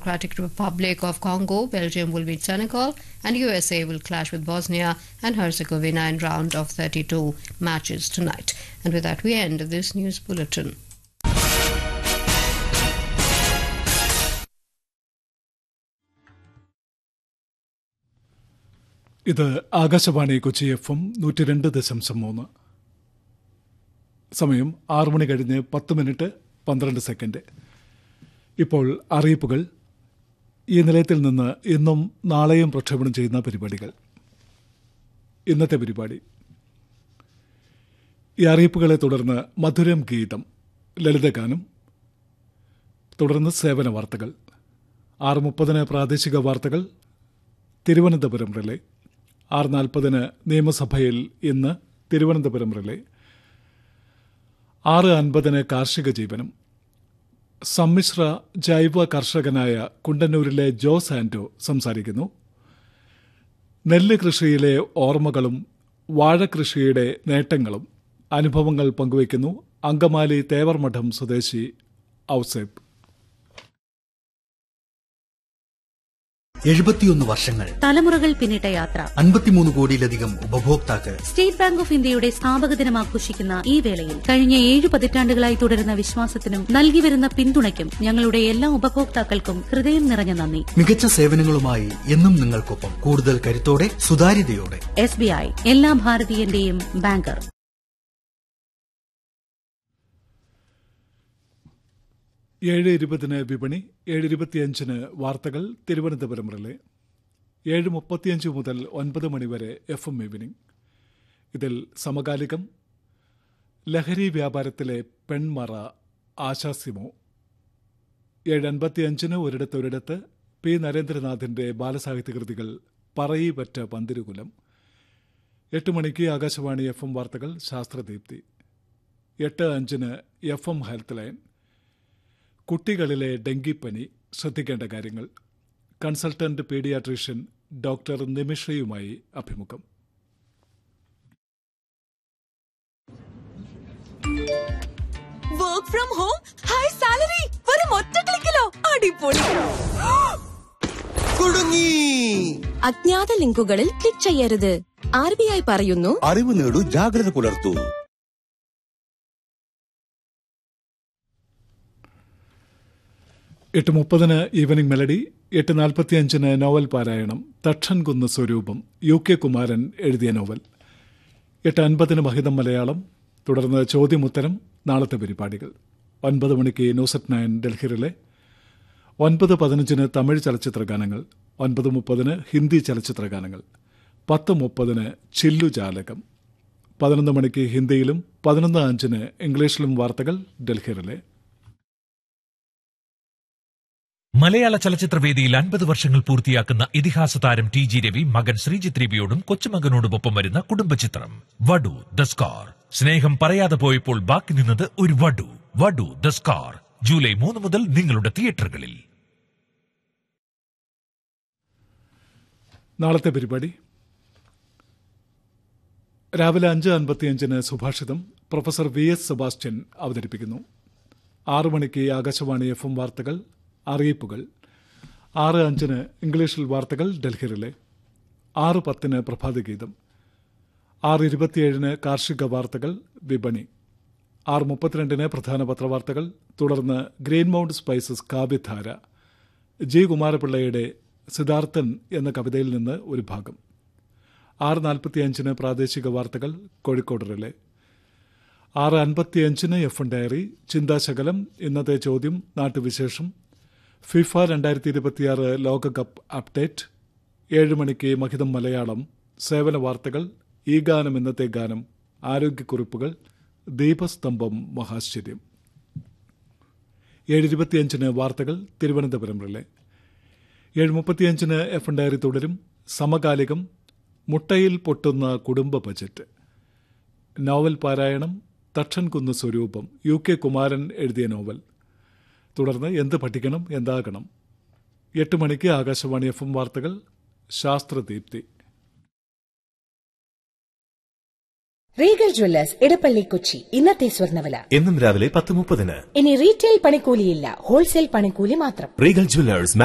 Democratic Republic of Congo, Belgium will meet Senegal, and USA will clash with Bosnia and Herzegovina in round of 32 matches tonight. And with that, we end this news bulletin. ഇത് Akashvani Kochi F M നൂറ്റി രണ്ട് ദശാംശം മൂന്ന് സമയം ആറു മണി കഴിഞ്ഞ് പത്ത് minute പന്ത്രണ്ട് സെക്കൻഡ് ഇപ്പോൾ അറിയിപ്പുകൾ ഈ നിലയത്തിൽ നിന്ന് ഇന്നും നാളെയും പ്രക്ഷേപണം ചെയ്യുന്ന പരിപാടികൾ ഇന്നത്തെ പരിപാടി ഈ അറിയിപ്പുകളെ തുടർന്ന് മധുരം ഗീതം ലളിതഗാനം തുടർന്ന് സേവന വാർത്തകൾ ആറ് മുപ്പതിന് പ്രാദേശിക വാർത്തകൾ തിരുവനന്തപുരം റിലേ ആറ് നാൽപ്പതിന് നിയമസഭയിൽ ഇന്ന് തിരുവനന്തപുരം റിലേ ആറ് അൻപതിന് കാർഷിക ജീവനം സമ്മിശ്ര ജൈവ കർഷകനായ കുണ്ടന്നൂരിലെ ജോസ് ആന്റോ സംസാരിക്കുന്നു നെല്ല് കൃഷിയിലെ ഓർമ്മകളും വാഴകൃഷിയുടെ നേട്ടങ്ങളും അനുഭവങ്ങൾ പങ്കുവയ്ക്കുന്നു അങ്കമാലി തേവർമഠം സ്വദേശി ഔസേബ് എഴുപത്തിയൊന്ന് വർഷങ്ങൾ തലമുറകൾ പിന്നിട്ട യാത്ര അൻപത്തിമൂന്ന് കോടിയിലധികം ഉപഭോക്താക്കൾ സ്റ്റേറ്റ് ബാങ്ക് ഓഫ് ഇന്ത്യയുടെ സ്ഥാപക ദിനം ആഘോഷിക്കുന്ന ഈ വേളയിൽ കഴിഞ്ഞ ഏഴ് പതിറ്റാണ്ടുകളായി തുടരുന്ന വിശ്വാസത്തിനും നൽകി വരുന്ന പിന്തുണയ്ക്കും ഞങ്ങളുടെ എല്ലാ ഉപഭോക്താക്കൾക്കും ഹൃദയം നിറഞ്ഞ നന്ദി മികച്ച സേവനങ്ങളുമായി എന്നും നിങ്ങൾക്കൊപ്പം കൂടുതൽ കരുത്തോടെ സുതാര്യതയോടെ എസ് ബി ഐ എല്ലാ ഭാരതീയന്റെയും ബാങ്കർ ഏഴ് ഇരുപതിന് വിപണി ഏഴ് ഇരുപത്തിയഞ്ചിന് വാർത്തകൾ തിരുവനന്തപുരം റിലേ ഏഴ് മുപ്പത്തിയഞ്ച് മുതൽ ഒൻപത് മണിവരെ എഫ് എം ഈവനിംഗ് ഇതിൽ സമകാലികം ലഹരി വ്യാപാരത്തിലെ പെൺമറ ആശാസിമോ ഏഴ് അൻപത്തിയഞ്ചിന് ഒരിടത്തൊരിടത്ത് പി നരേന്ദ്രനാഥിന്റെ ബാലസാഹിത്യ കൃതികൾ പറയിപ്പറ്റ പന്തിരുകുലം എട്ട് മണിക്ക് ആകാശവാണി എഫ് എം വാർത്തകൾ ശാസ്ത്രദീപ്തി എട്ട് അഞ്ചിന് എഫ് എം ഹെൽത്ത് ലൈൻ കുട്ടികളിലെ ഡെങ്കിപ്പനി ശ്രദ്ധിക്കേണ്ട കാര്യങ്ങൾ കൺസൾട്ടന്റ് പീഡിയാട്രീഷ്യൻ ഡോക്ടർ നിമിഷയുമായി അഭിമുഖം work from home high salary വെറും ഒറ്റ ക്ലിക്കിലോ അടിപൊളി കുടുങ്ങി അജ്ഞാത ലിങ്കുകളിൽ ക്ലിക്ക് ചെയ്യരുത് ആർ ബി ഐ പറയുന്നു അറിവ് നേടൂ ജാഗ്രത പുലർത്തൂ എട്ട് മുപ്പതിന് ഈവനിംഗ് മെലഡി എട്ട് നാൽപ്പത്തിയഞ്ചിന് നോവൽ പാരായണം തക്ഷൻ കുന്ന് സ്വരൂപം യു കെ കുമാരൻ എഴുതിയ നോവൽ എട്ട് അൻപതിന് മഹിതം മലയാളം തുടർന്ന് ചോദ്യമുത്തരം നാളത്തെ പരിപാടികൾ ഒൻപത് മണിക്ക് ന്യൂസറ്റ് നയൻ ഡൽഹിയിലെ ഒൻപത് പതിനഞ്ചിന് തമിഴ് ചലച്ചിത്ര ഗാനങ്ങൾ ഒൻപത് മുപ്പതിന് ഹിന്ദി ചലച്ചിത്ര ഗാനങ്ങൾ പത്ത് മുപ്പതിന് ചില്ലു ജാലകം പതിനൊന്ന് മണിക്ക് ഹിന്ദിയിലും പതിനൊന്ന് അഞ്ചിന് ഇംഗ്ലീഷിലും വാർത്തകൾ ഡൽഹിയിലെ മലയാള ചലച്ചിത്രവേദിയിൽ അൻപത് വർഷങ്ങൾ പൂർത്തിയാക്കുന്ന ഇതിഹാസ താരം ടി ജി രവി മകൻ ശ്രീജിത്ത് രവിയോടും കൊച്ചുമകനോടുമൊപ്പം വരുന്ന കുടുംബചിത്രം വടു ദ സ്കാർ സ്നേഹം പറയാതെ പോയപ്പോൾ ബാക്കി നിന്നത് ഒരു വടു വടു ദ സ്കാർ ജൂലൈ മൂന്ന് മുതൽ നിങ്ങളുടെ തിയേറ്ററുകളിൽ നാളത്തെ പരിപാടി രാവിലെ അഞ്ച് അൻപത്തിയഞ്ചിന് സുഭാഷിതം പ്രൊഫസർ വി എസ് സെബാസ്റ്റ്യൻ അവതരിപ്പിക്കുന്നു ആറു മണിക്ക് ആകാശവാണി എഫ് എം വാർത്തകൾ അറിയിപ്പുകൾ ആറ് അഞ്ചിന് ഇംഗ്ലീഷിൽ വാർത്തകൾ ഡൽഹിയിലെ ആറ് പത്തിന് പ്രഭാതഗീതം ആറ് ഇരുപത്തിയേഴിന് കാർഷിക വാർത്തകൾ വിപണി ആറ് മുപ്പത്തിരണ്ടിന് പ്രധാന പത്രവാർത്തകൾ തുടർന്ന് ഗ്രീൻ മൗണ്ട് സ്പൈസസ് കാവ്യധാര ജി കുമാരപിള്ളയുടെ സിദ്ധാർത്ഥൻ എന്ന കവിതയിൽ നിന്ന് ഒരു ഭാഗം ആറ് നാൽപ്പത്തിയഞ്ചിന് പ്രാദേശിക വാർത്തകൾ കോഴിക്കോട് റിലേ ആറ് അൻപത്തിയഞ്ചിന് എഫ് എൻ ഡയറി ചിന്താശകലം ഇന്നത്തെ ചോദ്യം നാട്ടുവിശേഷം ഫിഫ രണ്ടായിരത്തി ഇരുപത്തിയാറ് ലോകകപ്പ് അപ്ഡേറ്റ് ഏഴ് മണിക്ക് മഹിതം മലയാളം സേവന വാർത്തകൾ ഈ ഗാനം ഇന്നത്തെ ഗാനം ആരോഗ്യക്കുറിപ്പുകൾ ദീപസ്തംഭം മഹാശ്ചര്യം ഏഴ് ഇരുപത്തിയഞ്ചിന് വാർത്തകൾ തിരുവനന്തപുരം റിലേ ഏഴ് മുപ്പത്തിയഞ്ചിന് എഫ് എൻ ഡയറി തുടരും സമകാലികം മുട്ടയിൽ പൊട്ടുന്ന കുടുംബ ബജറ്റ് നോവൽ പാരായണം തക്ഷൻ കുന്ന് സ്വരൂപം യു കെ കുമാരൻ എഴുതിയ നോവൽ തുടർന്ന് എന്ത് പഠിക്കണം എന്താകണം എട്ട് മണിക്ക് ആകാശവാണി എഫ് എം വാർത്തകൾ ശാസ്ത്രദീപ്തി റീഗൽ ജ്വല്ലേഴ്സ് ഇടപ്പള്ളി കൊച്ചി ഇന്നത്തെ സ്വർണ്ണവില എന്നും രാവിലെ പത്ത് മുപ്പതിന് ഇനി റീറ്റെയിൽ പണിക്കൂലിയില്ല ഹോൾസെയിൽ പണിക്കൂലി മാത്രം റീഗൽ ജ്വല്ലേഴ്സ്